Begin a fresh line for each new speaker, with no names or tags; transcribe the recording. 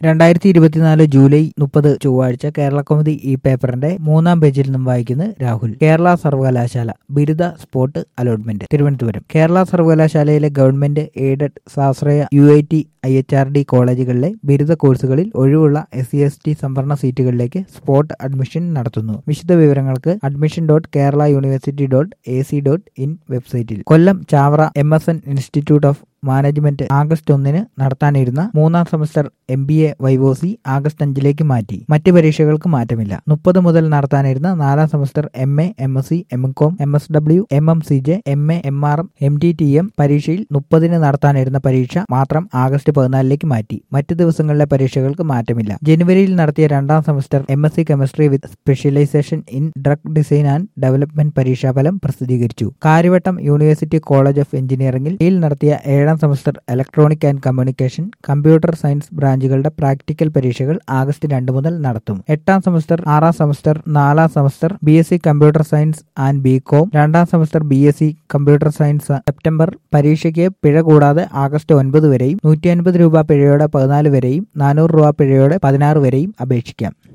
രണ്ടായിരത്തി ഇരുപത്തിനാല് ജൂലൈ മുപ്പത് ചൊവ്വാഴ്ച കേരള കൗമുദി ഈ പേപ്പറിന്റെ മൂന്നാം പേജിൽ നിന്നും വായിക്കുന്നത് രാഹുൽ കേരള സർവകലാശാല ബിരുദ സ്പോട്ട് അലോട്ട്മെന്റ് തിരുവനന്തപുരം കേരള സർവകലാശാലയിലെ ഗവൺമെന്റ് എയ്ഡഡ് സ്വാശ്രയ U I T I H R D കോളേജുകളിലെ ബിരുദ കോഴ്സുകളിൽ ഒഴിവുള്ള എസ് സി എസ് ടി സംവരണ സീറ്റുകളിലേക്ക് സ്പോട്ട് അഡ്മിഷൻ നടത്തുന്നു വിശദ വിവരങ്ങൾക്ക് admission dot Kerala university dot A C dot in വെബ്സൈറ്റിൽ Kollam Chavara M S N institute of management August ഒന്നിന് നടത്താനിരുന്ന മൂന്നാം semester M B A viva voce August അഞ്ചിലേക്ക് മാറ്റി മറ്റ് പരീക്ഷകൾക്ക് മാറ്റമില്ല മുപ്പത് മുതൽ നടത്താനിരുന്ന നാലാം semester M A M S C M Com M S W M M C J M A M R M M T T M പരീക്ഷയിൽ മുപ്പതിന് നടത്താനിരുന്ന പരീക്ഷ മാത്രം ആഗസ്റ്റ് പതിനാലിലേക്ക് മാറ്റി മറ്റ് ദിവസങ്ങളിലെ പരീക്ഷകൾക്ക് മാറ്റമില്ല ജനുവരിയിൽ നടത്തിയ രണ്ടാം semester M S C chemistry with specialisation in drug design and development പരീക്ഷാഫലം പ്രസിദ്ധീകരിച്ചു കാര്യവട്ടം യൂണിവേഴ്സിറ്റി കോളേജ് ഓഫ് എഞ്ചിനീയറിംഗിൽ യിൽ നടത്തിയ ഏഴാം semester electronic and communication computer science ബ്രാഞ്ചുകളുടെ പ്രാക്ടിക്കൽ പരീക്ഷകൾ ആഗസ്റ്റ് രണ്ട് മുതൽ നടത്തും എട്ടാം സെമസ്റ്റർ ആറാം സെമസ്റ്റർ നാലാം semester B S C computer science and B Com രണ്ടാം semester B S C computer science September പരീക്ഷയ്ക്ക് പിഴ കൂടാതെ ആഗസ്റ്റ് ഒൻപത് വരെയും നൂറ്റി അൻപത് രൂപ പിഴയോടെ പതിനാല് വരെയും നാനൂറ് രൂപ പിഴയോടെ പതിനാറ് വരെയും അപേക്ഷിക്കാം